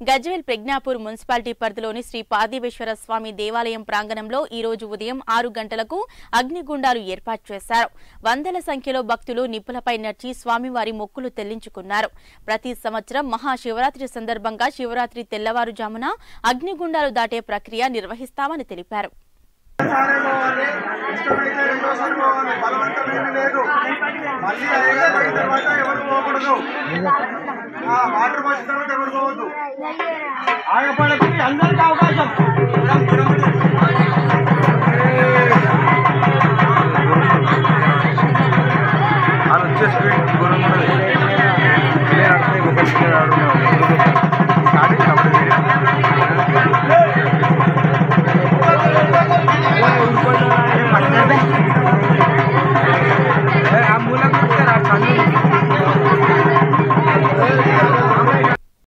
Gajwel Pragnapur municipality పరిధిలోని శ్రీ పార్థివేశ్వర స్వామి దేవాలయం ప్రాంగణంలో ఈ రోజు ఉదయం ఆరు గంటలకు అగ్నిగుండాలు ఏర్పాటు చేశారు వందల సంఖ్యలో భక్తులు నిప్పులపై నడిచి స్వామివారి మొక్కులు చెల్లించుకున్నారు ప్రతి సంవత్సరం మహాశివరాత్రి సందర్భంగా శివరాత్రి తెల్లవారుజామున అగ్నిగుండాలు దాటే ప్రక్రియ నిర్వహిస్తామని తెలిపారు ఒకసారి పోవాలి ఇష్టమైతే రెండోసారి పోవాలి బలవంతమేమీ లేదు మళ్ళీ అయ్యగారు అయిన తర్వాత ఎవరు పోకూడదు ఆ, వాటర్ పోసిన తర్వాత ఎవరు పోవద్దు ఆగపడకు